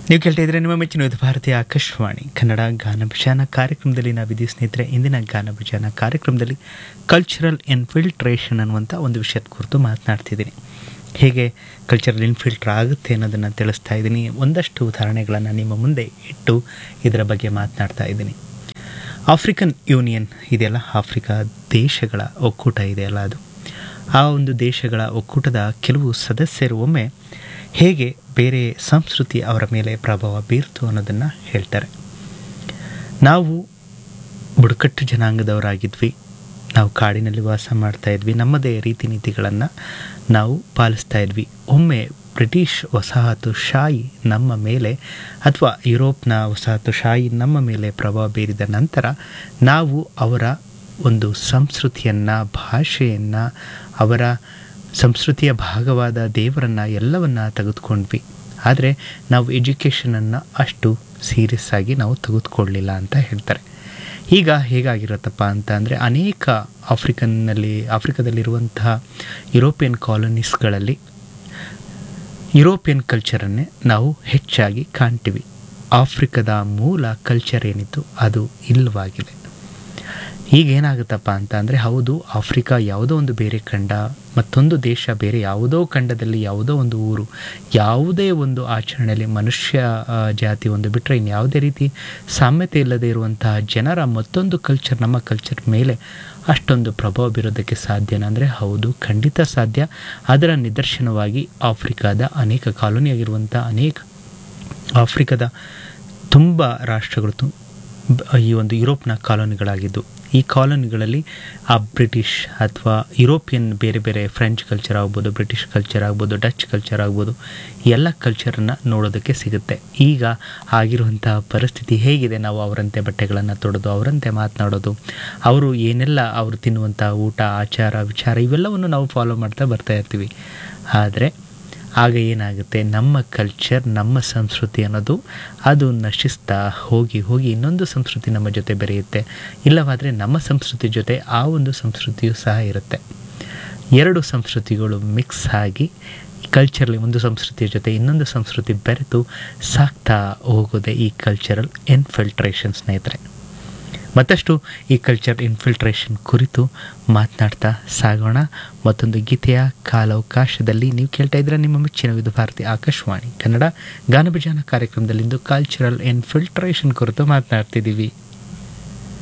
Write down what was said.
ನೀವು ಕೇಳ್ತಾ ಇದ್ರೆ ನಿಮ್ಮ ಮೆಚ್ಚಿನ ಇದು ಭಾರತೀಯ ಆಕಾಶವಾಣಿ ಕನ್ನಡ ಗಾನ ಭಜಾನ ಕಾರ್ಯಕ್ರಮದಲ್ಲಿ ನಾವಿದ್ದೀವಿ ಸ್ನೇಹಿತರೆ ಇಂದಿನ ಗಾನ ಭಜಾನ ಕಾರ್ಯಕ್ರಮದಲ್ಲಿ ಕಲ್ಚರಲ್ ಇನ್ಫಿಲ್ಟ್ರೇಷನ್ ಅನ್ನುವಂಥ ಒಂದು ವಿಷಯದ ಕುರಿತು ಮಾತನಾಡ್ತಿದ್ದೀನಿ ಹೇಗೆ ಕಲ್ಚರಲ್ ಇನ್ಫಿಲ್ಟ್ರ್ ಆಗುತ್ತೆ ಅನ್ನೋದನ್ನು ತಿಳಿಸ್ತಾ ಇದ್ದೀನಿ ಒಂದಷ್ಟು ಉದಾಹರಣೆಗಳನ್ನು ನಿಮ್ಮ ಮುಂದೆ ಇಟ್ಟು ಇದರ ಬಗ್ಗೆ ಮಾತನಾಡ್ತಾ ಇದ್ದೀನಿ ಆಫ್ರಿಕನ್ ಯೂನಿಯನ್ ಇದೆಯಲ್ಲ ಆಫ್ರಿಕಾ ದೇಶಗಳ ಒಕ್ಕೂಟ ಇದೆಯಲ್ಲ ಅದು ಆ ಒಂದು ದೇಶಗಳ ಒಕ್ಕೂಟದ ಕೆಲವು ಸದಸ್ಯರು ಒಮ್ಮೆ ಹೇಗೆ ಬೇರೆ ಸಂಸ್ಕೃತಿ ಅವರ ಮೇಲೆ ಪ್ರಭಾವ ಬೀರ್ತು ಅನ್ನೋದನ್ನು ಹೇಳ್ತಾರೆ ನಾವು ಬುಡಕಟ್ಟು ಜನಾಂಗದವರಾಗಿದ್ವಿ ನಾವು ಕಾಡಿನಲ್ಲಿ ವಾಸ ಮಾಡ್ತಾ ಇದ್ವಿ ನಮ್ಮದೇ ರೀತಿ ನೀತಿಗಳನ್ನು ನಾವು ಪಾಲಿಸ್ತಾ ಇದ್ವಿ ಒಮ್ಮೆ ಬ್ರಿಟಿಷ್ ವಸಾಹತುಶಾಹಿ ನಮ್ಮ ಮೇಲೆ ಅಥವಾ ಯುರೋಪ್ನ ವಸಾಹತುಶಾಹಿ ನಮ್ಮ ಮೇಲೆ ಪ್ರಭಾವ ಬೀರಿದ ನಂತರ ನಾವು ಅವರ ಒಂದು ಸಂಸ್ಕೃತಿಯನ್ನು ಭಾಷೆಯನ್ನು ಅವರ ಸಂಸ್ಕೃತಿಯ ಭಾಗವಾದ ದೇವರನ್ನು ಎಲ್ಲವನ್ನ ತೆಗೆದುಕೊಂಡ್ವಿ ಆದರೆ ನಾವು ಎಜುಕೇಷನನ್ನು ಅಷ್ಟು ಸೀರಿಯಸ್ ಆಗಿ ನಾವು ತೆಗೆದುಕೊಳ್ಳಲಿಲ್ಲ ಅಂತ ಹೇಳ್ತಾರೆ ಈಗ ಹೇಗಾಗಿರುತ್ತಪ್ಪ ಅಂತ ಅಂದರೆ ಅನೇಕ ಆಫ್ರಿಕನ್ನಲ್ಲಿ ಆಫ್ರಿಕಾದಲ್ಲಿರುವಂತಹ ಯುರೋಪಿಯನ್ ಕಾಲೋನೀಸ್ಗಳಲ್ಲಿ ಯುರೋಪಿಯನ್ ಕಲ್ಚರನ್ನೇ ನಾವು ಹೆಚ್ಚಾಗಿ ಕಾಣ್ತೀವಿ ಆಫ್ರಿಕದ ಮೂಲ ಕಲ್ಚರ್ ಏನಿತ್ತು ಅದು ಇಲ್ಲವಾಗಿದೆ ಈಗ ಏನಾಗುತ್ತಪ್ಪ ಅಂತ ಅಂದರೆ ಹೌದು ಆಫ್ರಿಕಾ ಯಾವುದೋ ಒಂದು ಬೇರೆ ಖಂಡ ಮತ್ತೊಂದು ದೇಶ ಬೇರೆ ಯಾವುದೋ ಖಂಡದಲ್ಲಿ ಯಾವುದೋ ಒಂದು ಊರು ಯಾವುದೇ ಒಂದು ಆಚರಣೆಯಲ್ಲಿ ಮನುಷ್ಯ ಆ, ಜಾತಿ ಒಂದು ಬಿಟ್ಟರೆ ಇನ್ನು ಯಾವುದೇ ರೀತಿ ಸಾಮ್ಯತೆ ಇಲ್ಲದೆ ಇರುವಂತಹ ಜನರ ಮತ್ತೊಂದು ಕಲ್ಚರ್ ನಮ್ಮ ಕಲ್ಚರ್ ಮೇಲೆ ಅಷ್ಟೊಂದು ಪ್ರಭಾವ ಬೀರೋದಕ್ಕೆ ಸಾಧ್ಯನಾ ಅಂದರೆ ಹೌದು ಖಂಡಿತ ಸಾಧ್ಯ ಅದರ ನಿದರ್ಶನವಾಗಿ ಆಫ್ರಿಕಾದ ಅನೇಕ ಕಾಲೋನಿಯಾಗಿರುವಂಥ ಅನೇಕ ಆಫ್ರಿಕಾದ ತುಂಬ ರಾಷ್ಟ್ರಗಳು ತು- ಬ- ಈ ಒಂದು ಯುರೋಪ್ನ ಕಾಲೋನಿಗಳಾಗಿದ್ದು ಈ ಕಾಲೋನಿಗಳಲ್ಲಿ ಆ ಬ್ರಿಟಿಷ್ ಅಥವಾ ಯುರೋಪಿಯನ್ ಬೇರೆ ಬೇರೆ ಫ್ರೆಂಚ್ ಕಲ್ಚರ್ ಆಗ್ಬೋದು ಬ್ರಿಟಿಷ್ ಕಲ್ಚರ್ ಆಗ್ಬೋದು ಡಚ್ ಕಲ್ಚರ್ ಆಗ್ಬೋದು ಈ ಎಲ್ಲ ಕಲ್ಚರನ್ನು ನೋಡೋದಕ್ಕೆ ಸಿಗುತ್ತೆ ಈಗ ಆಗಿರುವಂತಹ ಪರಿಸ್ಥಿತಿ ಹೇಗಿದೆ ನಾವು ಅವರಂತೆ ಬಟ್ಟೆಗಳನ್ನು ತೊಡೋದು ಅವರಂತೆ ಮಾತನಾಡೋದು ಅವರು ಏನೆಲ್ಲ ಅವರು ತಿನ್ನುವಂಥ ಊಟ ಆಚಾರ ವಿಚಾರ ಇವೆಲ್ಲವನ್ನು ನಾವು ಫಾಲೋ ಮಾಡ್ತಾ ಬರ್ತಾ ಇರ್ತೀವಿ ಆದರೆ ಆಗ ಏನಾಗುತ್ತೆ ನಮ್ಮ ಕಲ್ಚರ್ ನಮ್ಮ ಸಂಸ್ಕೃತಿ ಅನ್ನೋದು ಅದು ನಶಿಸ್ತಾ ಹೋಗಿ ಹೋಗಿ ಇನ್ನೊಂದು ಸಂಸ್ಕೃತಿ ನಮ್ಮ ಜೊತೆ ಬೆರೆಯುತ್ತೆ ಇಲ್ಲವಾದರೆ ನಮ್ಮ ಸಂಸ್ಕೃತಿ ಜೊತೆ ಆ ಒಂದು ಸಂಸ್ಕೃತಿಯು ಸಹ ಇರುತ್ತೆ ಎರಡು ಸಂಸ್ಕೃತಿಗಳು ಮಿಕ್ಸ್ ಆಗಿ ಕಲ್ಚರ್ಲಿ ಒಂದು ಸಂಸ್ಕೃತಿಯ ಜೊತೆ ಇನ್ನೊಂದು ಸಂಸ್ಕೃತಿ ಬೆರೆತು ಸಾಕ್ತಾ ಹೋಗೋದೆ ಈ ಕಲ್ಚರಲ್ ಇನ್ಫಿಲ್ಟ್ರೇಷನ್ ಸ್ನೇಹಿತರೆ ಮತ್ತಷ್ಟು ಈ ಕಲ್ಚರ್ ಇನ್ಫಿಲ್ಟ್ರೇಷನ್ ಕುರಿತು ಮಾತನಾಡ್ತಾ ಸಾಗೋಣ ಮತ್ತೊಂದು ಗೀತೆಯ ಕಾಲಾವಕಾಶದಲ್ಲಿ ನೀವು ಕೇಳ್ತಾ ಇದ್ರೆ ನಿಮ್ಮ ಮೆಚ್ಚಿನ ವಿಧ ಭಾರತಿ ಆಕಾಶವಾಣಿ ಕನ್ನಡ ಗಾನಭಜಾನ ಕಾರ್ಯಕ್ರಮದಲ್ಲಿಂದು ಕಲ್ಚರಲ್ ಇನ್ಫಿಲ್ಟ್ರೇಷನ್ ಕುರಿತು ಮಾತನಾಡ್ತಿದ್ದೀವಿ